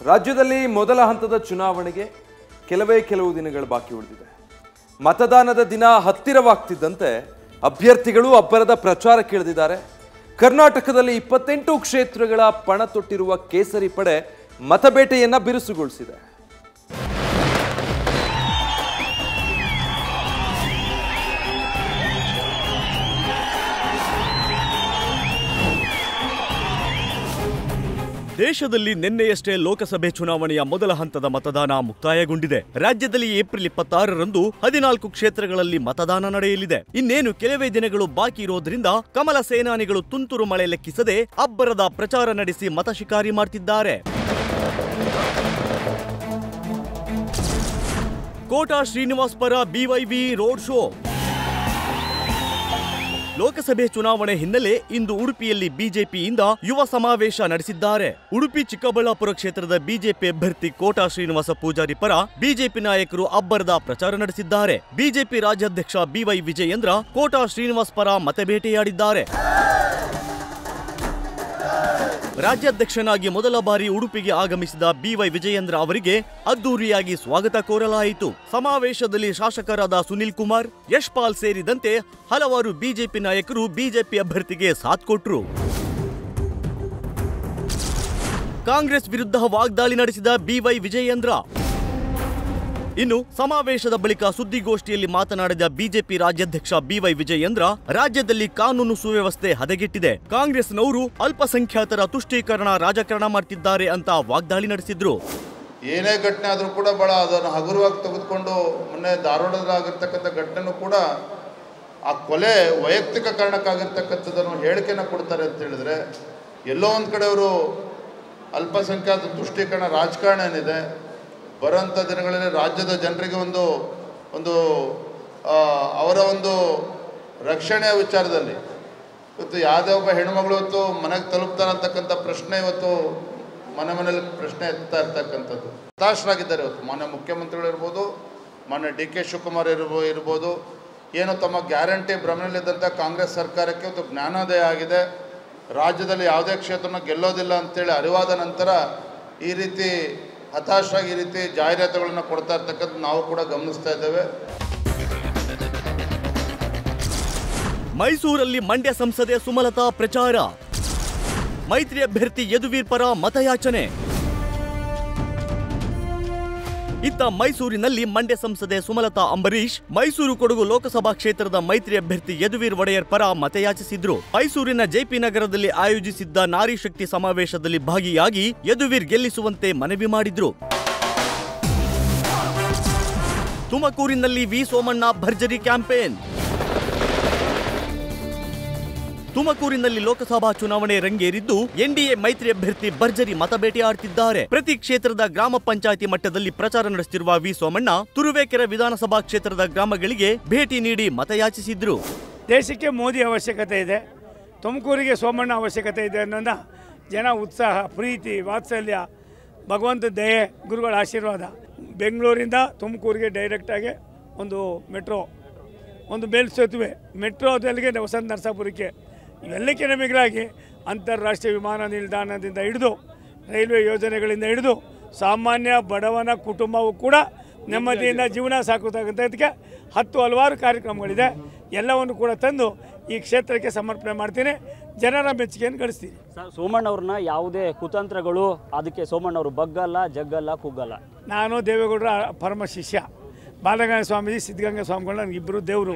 ರಾಜ್ಯದಲ್ಲಿ ಮೊದಲ ಹಂತದ ಚುನಾವಣೆಗೆ ಕೆಲವೇ ಕೆಲವು ದಿನಗಳು ಬಾಕಿ ಉಳಿದಿದೆ ಮತದಾನದ ದಿನ ಹತ್ತಿರವಾಗ್ತಿದ್ದಂತೆ ಅಭ್ಯರ್ಥಿಗಳು ಅಬ್ಬರದ ಪ್ರಚಾರಕ್ಕಿಳಿದಿದ್ದಾರೆ ಕರ್ನಾಟಕದಲ್ಲಿ ಇಪ್ಪತ್ತೆಂಟು ಕ್ಷೇತ್ರಗಳ ಪಣ ತೊಟ್ಟಿರುವ ಕೇಸರಿ ಪಡೆ ಮತಬೇಟೆಯನ್ನ ಬಿರುಸುಗೊಳಿಸಿದೆ ದೇಶದಲ್ಲಿ ನಿನ್ನೆಯಷ್ಟೇ ಲೋಕಸಭೆ ಚುನಾವಣೆಯ ಮೊದಲ ಹಂತದ ಮತದಾನ ಮುಕ್ತಾಯಗೊಂಡಿದೆ ರಾಜ್ಯದಲ್ಲಿ ಏಪ್ರಿಲ್ ಇಪ್ಪತ್ತಾರರಂದು ಹದಿನಾಲ್ಕು ಕ್ಷೇತ್ರಗಳಲ್ಲಿ ಮತದಾನ ನಡೆಯಲಿದೆ ಇನ್ನೇನು ಕೆಲವೇ ದಿನಗಳು ಬಾಕಿ ಇರೋದ್ರಿಂದ ಕಮಲ ಸೇನಾನಿಗಳು ತುಂತುರು ಮಳೆ ಲೆಕ್ಕಿಸದೆ ಅಬ್ಬರದ ಪ್ರಚಾರ ನಡೆಸಿ ಮತ ಶಿಕಾರಿ ಮಾಡ್ತಿದ್ದಾರೆ ಕೋಟಾ ಶ್ರೀನಿವಾಸ್ ಪರ ಬಿವೈವಿ ರೋಡ್ ಶೋ ಲೋಕಸಭೆ ಚುನಾವಣೆ ಹಿನ್ನೆಲೆ ಇಂದು ಉಡುಪಿಯಲ್ಲಿ ಬಿಜೆಪಿಯಿಂದ ಯುವ ಸಮಾವೇಶ ನಡೆಸಿದ್ದಾರೆ ಉಡುಪಿ ಚಿಕ್ಕಬಳ್ಳಾಪುರ ಕ್ಷೇತ್ರದ ಬಿಜೆಪಿ ಅಭ್ಯರ್ಥಿ ಕೋಟಾ ಶ್ರೀನಿವಾಸ ಪೂಜಾರಿ ಪರ ಬಿಜೆಪಿ ನಾಯಕರು ಅಬ್ಬರದ ಪ್ರಚಾರ ನಡೆಸಿದ್ದಾರೆ ಬಿಜೆಪಿ ರಾಜ್ಯಾಧ್ಯಕ್ಷ ಬಿವೈ ವಿಜಯೇಂದ್ರ ಕೋಟಾ ಶ್ರೀನಿವಾಸ್ ಪರ ಮತಬೇಟೆಯಾಡಿದ್ದಾರೆ ರಾಜ್ಯಾಧ್ಯಕ್ಷನಾಗಿ ಮೊದಲ ಬಾರಿ ಉಡುಪಿಗೆ ಆಗಮಿಸಿದ ಬಿವೈ ವಿಜಯೇಂದ್ರ ಅವರಿಗೆ ಅದ್ದೂರಿಯಾಗಿ ಸ್ವಾಗತ ಕೋರಲಾಯಿತು ಸಮಾವೇಶದಲ್ಲಿ ಶಾಸಕರಾದ ಸುನಿಲ್ ಕುಮಾರ್ ಯಶ್ಪಾಲ್ ಸೇರಿದಂತೆ ಹಲವಾರು ಬಿಜೆಪಿ ನಾಯಕರು ಬಿಜೆಪಿ ಅಭ್ಯರ್ಥಿಗೆ ಸಾಥ್ ಕೊಟ್ರು ಕಾಂಗ್ರೆಸ್ ವಿರುದ್ಧ ವಾಗ್ದಾಳಿ ನಡೆಸಿದ ಬಿವೈ ವಿಜಯೇಂದ್ರ ಇನ್ನು ಸಮಾವೇಶದ ಬಳಿಕ ಸುದ್ದಿಗೋಷ್ಠಿಯಲ್ಲಿ ಮಾತನಾಡಿದ ಬಿಜೆಪಿ ರಾಜ್ಯಾಧ್ಯಕ್ಷ ಬಿವೈ ವಿಜಯೇಂದ್ರ ರಾಜ್ಯದಲ್ಲಿ ಕಾನೂನು ಸುವ್ಯವಸ್ಥೆ ಹದಗೆಟ್ಟಿದೆ ಕಾಂಗ್ರೆಸ್ನವರು ಅಲ್ಪಸಂಖ್ಯಾತರ ತುಷ್ಟೀಕರಣ ರಾಜಕಾರಣ ಮಾಡ್ತಿದ್ದಾರೆ ಅಂತ ವಾಗ್ದಾಳಿ ನಡೆಸಿದ್ರು ಏನೇ ಘಟನೆ ಆದರೂ ಕೂಡ ಭಾಳ ಅದನ್ನು ಹಗುರವಾಗಿ ತೆಗೆದುಕೊಂಡು ಮೊನ್ನೆ ಧಾರವಾಡದಲ್ಲಾಗಿರ್ತಕ್ಕಂಥ ಘಟನೆನೂ ಕೂಡ ಆ ಕೊಲೆ ವೈಯಕ್ತಿಕ ಕಾರಣಕ್ಕಾಗಿರ್ತಕ್ಕಂಥದ್ದನ್ನು ಹೇಳಿಕೆನ ಕೊಡ್ತಾರೆ ಅಂತ ಹೇಳಿದ್ರೆ ಎಲ್ಲೋ ಒಂದು ಕಡೆ ಅವರು ಅಲ್ಪಸಂಖ್ಯಾತ ತುಷ್ಟೀಕರಣ ರಾಜಕಾರಣ ಏನಿದೆ ಬರೋಂಥ ದಿನಗಳಲ್ಲಿ ರಾಜ್ಯದ ಜನರಿಗೆ ಒಂದು ಒಂದು ಆ, ಅವರ ಒಂದು ರಕ್ಷಣೆಯ ವಿಚಾರದಲ್ಲಿ ಇವತ್ತು ಯಾವುದೇ ಒಬ್ಬ ಹೆಣ್ಮಗಳು ಇವತ್ತು ಮನೆಗೆ ತಲುಪ್ತಾರೆ ಅಂತಕ್ಕಂಥ ಪ್ರಶ್ನೆ ಇವತ್ತು ಮನೆ ಮನೇಲಿ ಪ್ರಶ್ನೆ ಎತ್ತಾ ಇರ್ತಕ್ಕಂಥದ್ದು ಹತಾಶರಾಗಿದ್ದಾರೆ ಇವತ್ತು ಮಾನ್ಯ ಮುಖ್ಯಮಂತ್ರಿಗಳು ಇರ್ಬೋದು ಮಾನ್ಯ ಡಿ ಕೆ ಶಿವಕುಮಾರ್ ಇರ್ಬೋ ಇರ್ಬೋದು ಏನು ತಮ್ಮ ಗ್ಯಾರಂಟಿ ಭ್ರಮಣಲ್ಲಿದ್ದಂಥ ಕಾಂಗ್ರೆಸ್ ಸರ್ಕಾರಕ್ಕೆ ಇವತ್ತು ಜ್ಞಾನೋದಯ ಆಗಿದೆ ರಾಜ್ಯದಲ್ಲಿ ಯಾವುದೇ ಕ್ಷೇತ್ರನ ಗೆಲ್ಲೋದಿಲ್ಲ ಅಂತೇಳಿ ಅರಿವಾದ ನಂತರ ಈ ರೀತಿ ಹತಾಶರಾಗಿ ಈ ರೀತಿ ಜಾಹೀರಾತುಗಳನ್ನು ಕೊಡ್ತಾ ಇರ್ತಕ್ಕಂಥ ನಾವು ಕೂಡ ಗಮನಿಸ್ತಾ ಇದ್ದೇವೆ ಮೈಸೂರಲ್ಲಿ ಮಂಡ್ಯ ಸಂಸದೆ ಸುಮಲತಾ ಪ್ರಚಾರ ಮೈತ್ರಿ ಅಭ್ಯರ್ಥಿ ಯದುವೀರ್ ಪರ ಮತಯಾಚನೆ ಇತ್ತ ಮೈಸೂರಿನಲ್ಲಿ ಮಂಡ್ಯ ಸಂಸದೆ ಸುಮಲತಾ ಅಂಬರೀಶ್ ಮೈಸೂರು ಕೊಡಗು ಲೋಕಸಭಾ ಕ್ಷೇತ್ರದ ಮೈತ್ರಿ ಅಭ್ಯರ್ಥಿ ಯದುವೀರ್ ಒಡೆಯರ್ ಪರ ಮತಯಾಚಿಸಿದ್ರು ಮೈಸೂರಿನ ಜೆಪಿ ನಗರದಲ್ಲಿ ಆಯೋಜಿಸಿದ್ದ ನಾರಿ ಶಕ್ತಿ ಸಮಾವೇಶದಲ್ಲಿ ಭಾಗಿಯಾಗಿ ಯದುವೀರ್ ಗೆಲ್ಲಿಸುವಂತೆ ಮನವಿ ಮಾಡಿದ್ರು ತುಮಕೂರಿನಲ್ಲಿ ವಿ ಸೋಮಣ್ಣ ಭರ್ಜರಿ ಕ್ಯಾಂಪೇನ್ ತುಮಕೂರಿನಲ್ಲಿ ಲೋಕಸಭಾ ಚುನಾವಣೆ ರಂಗೇರಿದ್ದು ಎನ್ಡಿಎ ಮೈತ್ರಿ ಅಭ್ಯರ್ಥಿ ಭರ್ಜರಿ ಮತಬೇಟೆ ಆಡ್ತಿದ್ದಾರೆ ಪ್ರತಿ ಕ್ಷೇತ್ರದ ಗ್ರಾಮ ಪಂಚಾಯಿತಿ ಮಟ್ಟದಲ್ಲಿ ಪ್ರಚಾರ ನಡೆಸುತ್ತಿರುವ ವಿ ಸೋಮಣ್ಣ ತುರುವೇಕೆರೆ ವಿಧಾನಸಭಾ ಕ್ಷೇತ್ರದ ಗ್ರಾಮಗಳಿಗೆ ಭೇಟಿ ನೀಡಿ ಮತಯಾಚಿಸಿದ್ರು ದೇಶಕ್ಕೆ ಮೋದಿ ಅವಶ್ಯಕತೆ ಇದೆ ತುಮಕೂರಿಗೆ ಸೋಮಣ್ಣ ಅವಶ್ಯಕತೆ ಇದೆ ಅನ್ನೋದನ್ನ ಜನ ಉತ್ಸಾಹ ಪ್ರೀತಿ ವಾತ್ಸಲ್ಯ ಭಗವಂತ ದಯೆ ಗುರುಗಳ ಆಶೀರ್ವಾದ ಬೆಂಗಳೂರಿಂದ ತುಮಕೂರಿಗೆ ಡೈರೆಕ್ಟಾಗಿ ಒಂದು ಮೆಟ್ರೋ ಒಂದು ಮೇಲ್ ಸೇತುವೆ ಮೆಟ್ರೋ ಅದಲ್ಲಿಗೆ ವಸಂತ ನರಸಾಪುರಕ್ಕೆ ಇವೆಲ್ಲಕ್ಕಿಂತ ಮಿಗಿಲಾಗಿ ಅಂತಾರಾಷ್ಟ್ರೀಯ ವಿಮಾನ ನಿಲ್ದಾಣದಿಂದ ಹಿಡಿದು ರೈಲ್ವೆ ಯೋಜನೆಗಳಿಂದ ಹಿಡಿದು ಸಾಮಾನ್ಯ ಬಡವನ ಕುಟುಂಬವು ಕೂಡ ನೆಮ್ಮದಿಯಿಂದ ಜೀವನ ಸಾಕುತ್ತಾಗಂಥದ್ದಕ್ಕೆ ಹತ್ತು ಹಲವಾರು ಕಾರ್ಯಕ್ರಮಗಳಿದೆ ಎಲ್ಲವನ್ನು ಕೂಡ ತಂದು ಈ ಕ್ಷೇತ್ರಕ್ಕೆ ಸಮರ್ಪಣೆ ಮಾಡ್ತೀನಿ ಜನರ ಮೆಚ್ಚುಗೆಯನ್ನು ಗಳಿಸ್ತೀನಿ ಸರ್ ಸೋಮಣ್ಣ ಅವ್ರನ್ನ ಯಾವುದೇ ಕುತಂತ್ರಗಳು ಅದಕ್ಕೆ ಸೋಮಣ್ಣ ಅವರು ಬಗ್ಗಲ್ಲ ಜಗ್ಗಲ್ಲ ಕುಗ್ಗಲ್ಲ ನಾನು ದೇವೇಗೌಡರ ಪರಮ ಶಿಷ್ಯ ಬಾಲಗಂಗ ಸ್ವಾಮೀಜಿ ಸಿದ್ಧಗಂಗಾ ಸ್ವಾಮಿಗಳು ನನಗಿಬ್ಬರು ದೇವರು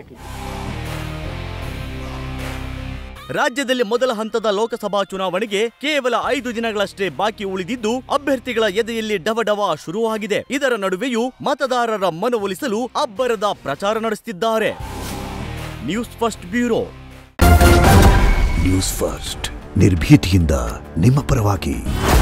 ರಾಜ್ಯದಲ್ಲಿ ಮೊದಲ ಹಂತದ ಲೋಕಸಭಾ ಚುನಾವಣೆಗೆ ಕೇವಲ ಐದು ದಿನಗಳಷ್ಟೇ ಬಾಕಿ ಉಳಿದಿದ್ದು ಅಭ್ಯರ್ಥಿಗಳ ಎದೆಯಲ್ಲಿ ಡವಡವ ಶುರುವಾಗಿದೆ ಇದರ ನಡುವೆಯೂ ಮತದಾರರ ಮನವೊಲಿಸಲು ಅಬ್ಬರದ ಪ್ರಚಾರ ನಡೆಸುತ್ತಿದ್ದಾರೆ news first bureau news first ನಿರ್ಭೀತಿಯಿಂದ ನಿಮ್ಮ ಪರವಾಗಿ